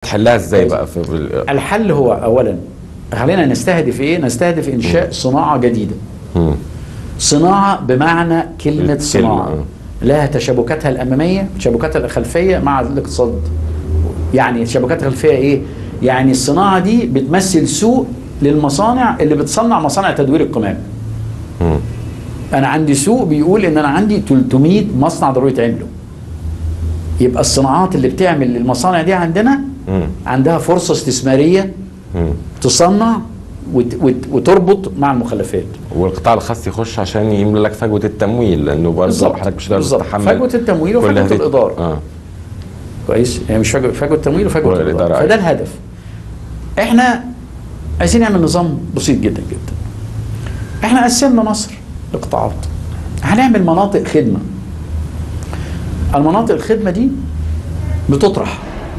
هتحلها ازاي بقى في بال... الحل هو اولا خلينا نستهدف ايه نستهدف انشاء صناعه جديده مم. صناعه بمعنى كلمه الكلمة، صناعه آه. لها تشابكاتها الاماميه تشابكاتها الخلفيه مع الاقتصاد يعني تشابكاتها الخلفيه ايه يعني الصناعه دي بتمثل سوق للمصانع اللي بتصنع مصانع تدوير القمام مم. انا عندي سوق بيقول ان انا عندي 300 مصنع ضروري يتعملوا يبقى الصناعات اللي بتعمل المصانع دي عندنا مم. عندها فرصه استثماريه مم. تصنع وت وت وتربط مع المخلفات والقطاع الخاص يخش عشان يملى لك فجوه التمويل لانه برضه حضرتك مش هتقدر بالظبط تتحمل فجوه التمويل كل وفجوه هذه- الاداره اه كويس يعني مش فجوه فجوه التمويل وفجوه والإدارة، الاداره أيوة. فده الهدف احنا عايزين نعمل نظام بسيط جدا جدا احنا قسمنا مصر لقطاعات هنعمل مناطق خدمه المناطق الخدمه دي بتطرح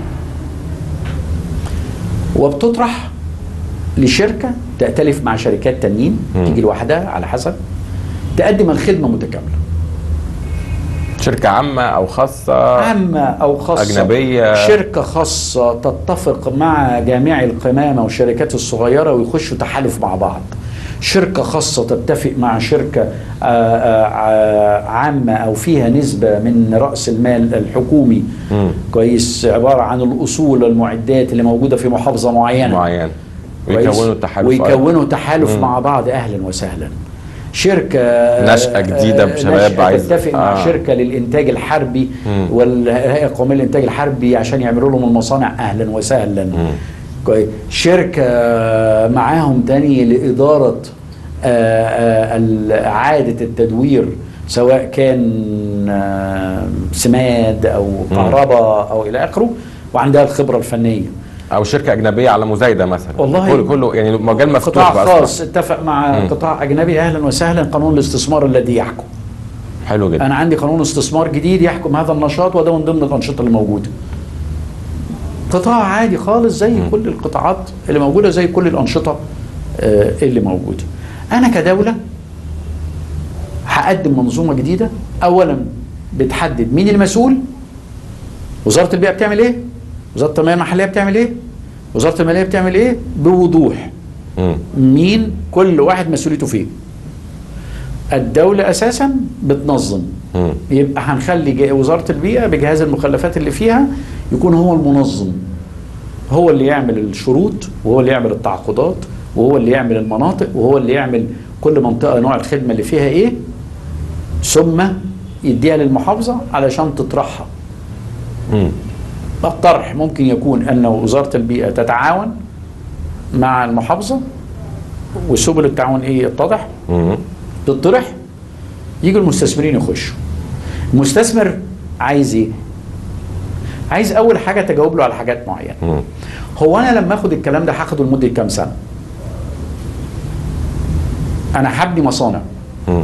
وبتطرح لشركه تأتلف مع شركات تانيين مم. تيجي لوحدها على حسب تقدم الخدمه متكامله شركه عامه او خاصه عامة أو خاصة أجنبية. شركة خاصة تتفق مع جامعي القمامة والشركات الصغيرة ويخشوا تحالف مع بعض شركة خاصة تتفق مع شركة آه، آه، آه، عامة أو فيها نسبة من رأس المال الحكومي مم. كويس عبارة عن الأصول والمعدات اللي موجودة في محافظة معينة معين كويس؟ ويكونوا تحالف ويكونوا تحالف مم. مع بعض اهلا وسهلا شركه نشأة جديدة آه، بشباب نشأة عايز- تتفق مع آه. شركه للانتاج الحربي مم. والهيئه القوميه للانتاج الحربي عشان يعملوا لهم المصانع اهلا وسهلا كويس شركه معاهم تاني لاداره آه، آه، ال- اعاده التدوير سواء كان آه، سماد او كهرباء او الى اخره وعندها الخبره الفنيه او شركه اجنبيه على مزايده مثلا والله كله كله يعني مجال مفتوح قطاع بقى خاص اتفق مع مم. قطاع اجنبي اهلا وسهلا قانون الاستثمار الذي يحكم حلو جدا انا عندي قانون استثمار جديد يحكم هذا النشاط وده من ضمن الانشطه اللي موجوده قطاع عادي خالص زي مم. كل القطاعات اللي موجوده زي كل الانشطه آه، اللي موجوده انا كدوله هقدم منظومه جديده اولا بتحدد مين المسؤول وزاره البيئه بتعمل ايه وزاره التنميه المحليه بتعمل ايه وزاره الماليه بتعمل ايه بوضوح مم. مين كل واحد مسؤوليته فين الدولة أساسا بتنظم مم. يبقى هنخلي جا- وزارة البيئة بجهاز المخلفات اللي فيها يكون هو المنظم هو اللي يعمل الشروط وهو اللي يعمل التعاقدات وهو اللي يعمل المناطق وهو اللي يعمل كل منطقة نوع الخدمة اللي فيها ايه ثم يديها للمحافظة علشان تطرحها مم. الطرح ممكن يكون أن وزارة البيئة تتعاون مع المحافظة وسبل التعاون ايه يتضح مم. تطرح يجوا المستثمرين يخشوا المستثمر عايز ايه عايز اول حاجه تجاوب له على حاجات معينه مم. هو انا لما اخد الكلام ده هاخده لمده كام سنه انا هبني مصانع مم.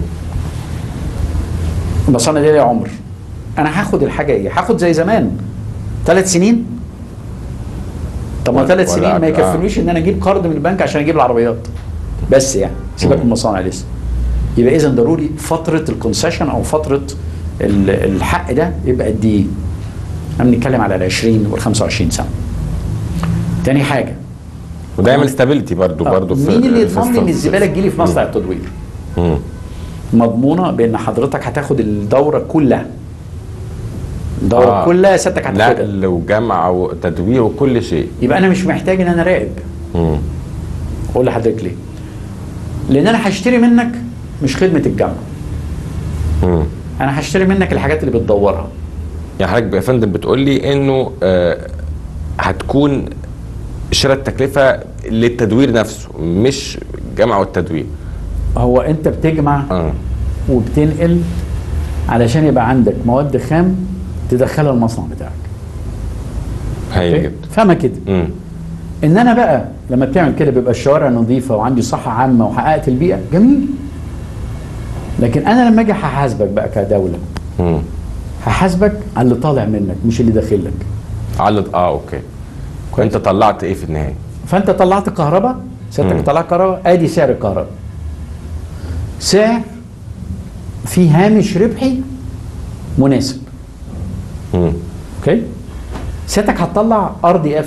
المصانع دي ليها عمر انا هاخد الحاجه ايه هاخد زي زمان ثلاث سنين طب ما ولا- ثلاث ولا سنين ما أكل- آه. يكفنيش ان انا اجيب قرض من البنك عشان اجيب العربيات بس يعني سيبك مم. من المصانع لسه يبقى اذا ضروري فتره الكونسيشن او فتره ال- الحق ده يبقى قد ايه؟ احنا بنتكلم على ال 20 وال 25 سنه. تاني حاجه وده يعمل ستابيليتي برضو آه، برضو في مين اللي في يضمن لي ان الصف- الزباله تجيلي في مصنع التدوير؟ مم. مضمونه بان حضرتك هتاخد الدوره كلها. الدوره آه. آه. كلها سيادتك هتاخدها نقل وجمع وتدوير وكل شيء يبقى انا مش محتاج ان انا اراقب مم. اقول لحضرتك ليه؟ لان انا هشتري منك مش خدمه الجامعه مم. انا هشتري منك الحاجات اللي بتدورها يعني حضرتك يا فندم بتقول لي انه آه هتكون شراء التكلفه للتدوير نفسه مش جمع والتدوير هو انت بتجمع اه وبتنقل علشان يبقى عندك مواد خام تدخلها المصنع بتاعك هايل أوكي؟ جدا فاهمه كده مم. ان انا بقى لما بتعمل كده بيبقى الشوارع نظيفه وعندي صحه عامه وحققت البيئه جميل لكن انا لما اجي هحاسبك بقى كدوله مم. هحاسبك على اللي طالع منك مش اللي داخل لك على اه اوكي انت طلعت ايه في النهايه فانت طلعت كهرباء مم. سيادتك طلعت كهرباء ادي سعر الكهرباء سعر في هامش ربحي مناسب مم. اوكي سيادتك هتطلع ار دي اف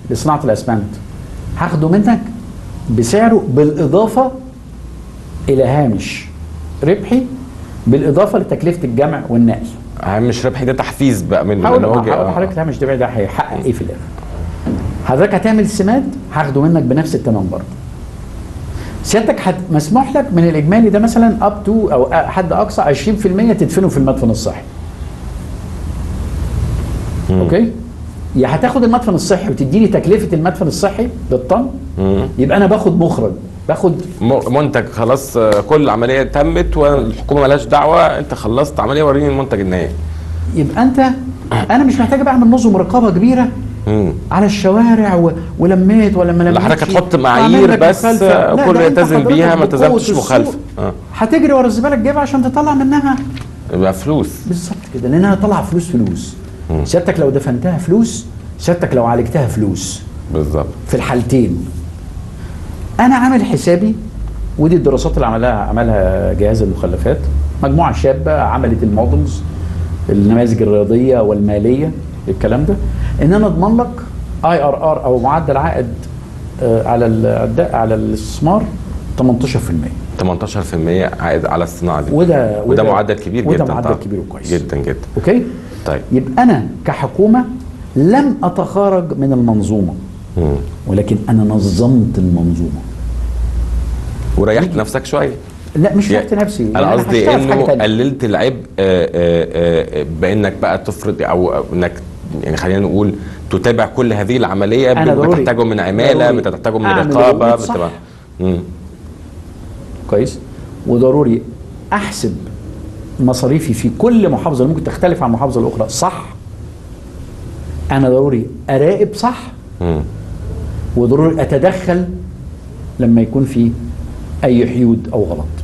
لصناعه الاسمنت هاخده منك بسعره بالاضافه الى هامش ربحي بالاضافه لتكلفه الجمع والنقل مش ربحي ده تحفيز بقى منه هقول لأن هو جه- هقول آه. لحضرتك الهامش ده ده هيحقق ايه في الاخر حضرتك هتعمل سماد هاخده منك بنفس الثمن برضه سيادتك هت- مسموح لك من الاجمالي ده مثلا اب تو او حد اقصى 20% تدفنه في المدفن الصحي اوكي يا هتاخد المدفن الصحي وتديني تكلفه المدفن الصحي بالطن مم. يبقى انا باخد مخرج باخد م- منتج خلاص آه، كل العمليه تمت والحكومه مالهاش دعوه انت خلصت عمليه وريني المنتج النهائي يبقى انت انا مش محتاج بقى اعمل نظم رقابه كبيره مم. على الشوارع و... ولميت ولا ما لا لميتش حضرتك هتحط وأعمل معايير لك بس مخالفة. آه، لا، كله ده أنت يلتزم بيها ما حضرتك التزمتش بقوة السوق مخالفه اه هتجري ورا الزباله الجايبه عشان تطلع منها يبقى فلوس بالظبط كده لانها طالعه فلوس فلوس سيادتك لو دفنتها فلوس سيادتك لو عالجتها فلوس بالظبط في الحالتين انا عامل حسابي ودي الدراسات اللي عملها عملها جهاز المخلفات مجموعه شابه عملت المودلز النماذج الرياضيه والماليه الكلام ده ان انا اضمن لك اي ار ار او معدل عائد آه، على ال- على الاستثمار 18% 18% عائد على الصناعه دي وده وده معدل كبير وده جدا معدل طبعاً. كبير وكويس جدا جدا اوكي طيب يبقى انا كحكومه لم اتخارج من المنظومه مم. ولكن انا نظمت المنظومه وريحت نفسك شويه لا مش يعني ريحت نفسي انا يعني قصدي هشتغل في حاجة انه تانية. قللت العبء آه، آه، آه، بانك بقى تفرض او أو انك يعني خلينا نقول تتابع كل هذه العمليه أنا بما ضروري- تحتاجه من عماله ضروري بما تحتاجه من أعمل رقابه الأمور صح. بتبقى مم. كويس وضروري احسب مصاريفي في كل محافظه اللي ممكن تختلف عن المحافظه الاخرى صح انا ضروري اراقب صح مم. وضروري اتدخل لما يكون في اي حيود او غلط